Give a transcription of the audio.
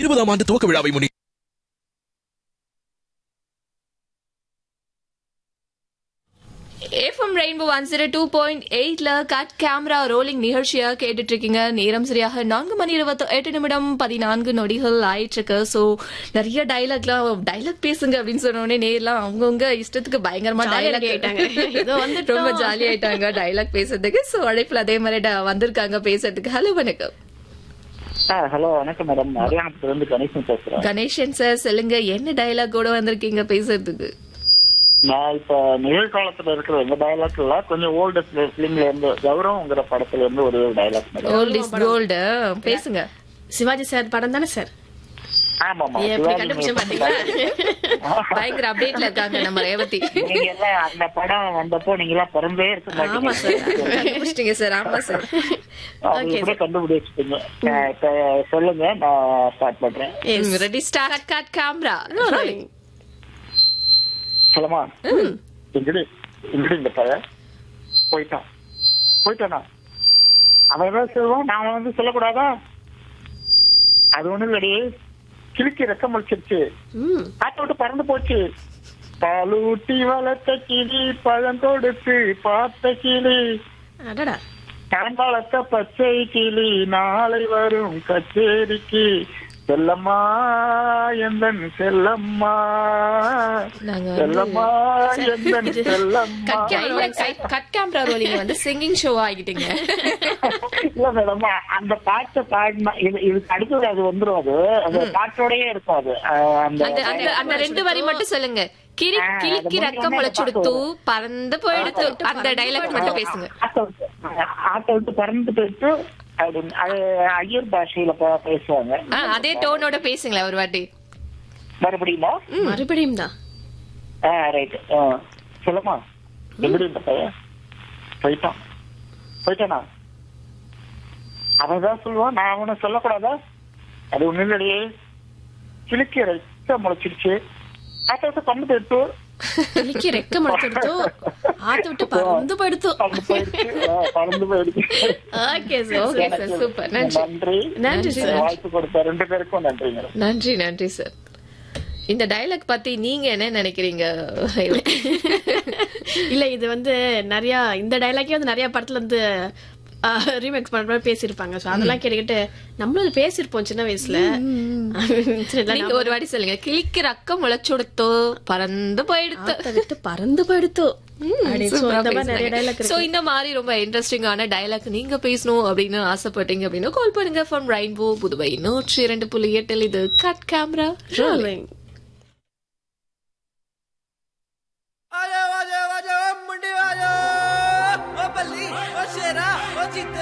இருபதாம் ஆண்டு துவக்க விழாவை முன்னிட்டு FM rainbow one zero two point எயிட்ல கட் கேமரா ரோலிங் நிகழ்ச்சியா கேட்டுட்டு இருக்கீங்க நேரம் சரியாக நான்கு மணி இருபத்தி எட்டு நிமிடம் பதினான்கு நொடிகள் ஆயிட்டு இருக்கு ஸோ நிறைய டைலாக்லாம் டைலாக் பேசுங்க அப்படின்னு சொன்ன உடனே நேர்லாம் அவங்கவுங்க இஷ்டத்துக்கு பயங்கரமா Jolly டைலாக் ready ஆயிட்டாங்க. இதோ வந்துட்டோம். ரொம்ப ஜாலி ஆயிட்டாங்க டைலாக் பேசுறதுக்கு ஸோ அழைப்புல அதே மாதிரி ட- வந்திருக்காங்க பேசுறதுக்கு ஹலோ வணக்கம் சார் ஹலோ வணக்கம் மேடம் அரியானத்துல இருந்து கணேசன் பேசுறேன் கணேசன் சார் சொல்லுங்க என்ன டைலாக் கூட வந்திருக்கீங்க பேசுறதுக்கு நான் இப்ப நிகழ்காலத்துல இருக்கிற இந்த டைலாக் இல்ல கொஞ்சம் ஓல்டு பிலிம்ல இருந்து கௌரவங்கிற படத்துல இருந்து ஒரு dialogue madam gold is gold பேசுங்க சிவாஜி சார் படம் தானே சார் ஆமா ஆமா எப்படி சிவாஜி கண்டுபிடிச்சேன் முருகன் பாத்தீங்களா பயங்கர அப்டேட்ல இருக்காங்க நம்ம ரேவதி நீங்க எல்லாம் அந்த படம் வந்தப்போ நீங்க எல்லாம் பிறந்தே இருக்க ஆமா மாட்டீங்க சார் கண்டுபிடிச்சிட்டீங்க சார் ஆமா சார் அவங்க கூட கண்டுபிடிச்சிட்டீங்க அஹ் இப்ப சொல்லுங்க நான் ஸ்டார்ட் பண்றேன் ரெடி ஸ்டார்ட் கட் கேமரா சொல்லமா இங்கிட்டு இங்கிட்டு இந்த பையன் போயிட்டான் போயிட்டானா அவன் ஏதாவது சொல்லுவான் நான் வந்து சொல்லக்கூடாதா அது ஒண்ணும் இல்லடி கிழிச்சு ரத்தம் முடிச்சிருச்சு ம் காட்ட விட்டு பறந்து போச்சு பாலூட்டி வளர்த்த கிளி பழம் கொடுத்து பார்த்த கிளி அடடா நான் வளர்த்த பச்சை கிளி நாளை வரும் கச்சேரிக்கு செல்லம்மா எந்தன் செல்லம்மா நாங்க வந்து செல்லம்மா எந்தன் செல்லம்மா கட் கேமரா ரோலிங் வந்து சிங்கிங் ஷோ ஆகிட்டீங்க இல்ல மேடம் அந்த பாட்டை பாடினா இது இதுக்கு அடுத்தது அது வந்துரும் அது அந்த பாட்டோடயே இருக்கும் அது அஹ் அந்த அந்த அந்த அந்த ரெண்டு வரி மட்டும் சொல்லுங்க கிரி ஆ, அது கிளிக்கு முடிஞ்ச ரக்கம் உடனே முளைச்சுடுத்து பாட்டு பறந்து போயிடுத்து அந்த டைலாக் மட்டும் பேசுங்க ஆட்டை விட்டு ஆட்டை விட்டு பறந்து போயிட்டு அப்படின்னு அது ஐயர் பாஷையில ப- பேசுவாங்க ஆ, அதே டோனோட பேசுங்களேன் ஒரு வாட்டி மறுபடியுமா மறுபடியும் தான் ஆ ரைட் சொல்லுமா எப்படி இந்த பையன் போயிட்டான் போயிட்டானா அவன் தான் சொல்லுவான் நான் அவனை சொல்லக்கூடாதா அது ஒண்ணு இல்லையே கிழக்கு ரத்த முளைச்சிருச்சு ஆட்டை விட்டு பறந்து போயிட்டு கிளிக்கு ரெக்க முளைச்செடுத்தோ ஆத்த விட்டு பறந்து போயிடுத்தோ பறந்து போயிடுச்சு ஆ, பறந்து போயிடுச்சு okay Okay, sir sir. Super. நன்றி. நன்றி நன்றி இந்த சார் வாய்ப்பு கொடுத்த ரெண்டு பேருக்கும் நன்றி மேடம் நன்றி நன்றி சார் இந்த டைலாக் பத்தி நீங்க என்ன நினைக்கிறீங்க இல்ல இது வந்து நிறைய இந்த டைலாக்கே வந்து நிறைய படத்துல வந்து ரீமேக்ஸ் பண்ற மாதிரி பேசியிருப்பாங்க சோ அதெல்லாம் கேட்டுக்கிட்டு நம்மளும் இது பேசியிருப்போம் சின்ன வயசுல சரி, எல்லாம் நீங்க ஒரு வாட்டி சொல்லுங்க கிளிக்கு ரக்கம் முளைச்சுடுத்து பறந்து போயிடுத்து ஆத்த விட்டு பறந்து போயிடுத்தோ அப்படி so இந்த மாதிரி நிறைய டைலாக் சோ இந்த மாதிரி ரொம்ப இன்ட்ரெஸ்டிங்கான டைலாக் நீங்க பேசணும் அப்படின்னு ஆசைப்பட்டீங்க அப்படின்னா கால் பண்ணுங்க ஃப்ரம் ரெயின்போ புதுவை நூற்றி இரண்டு புள்ளி எட்டில் இது கட் கேமரா இருக்கு ਆਜੋ ਆਜੋ ਆਜੋ ਮੁੰਡੇ ਆਜੋ ਓ ਬੱਲੀ ਓ ਸ਼ੇਰਾ ਓ ਜੀਤੇ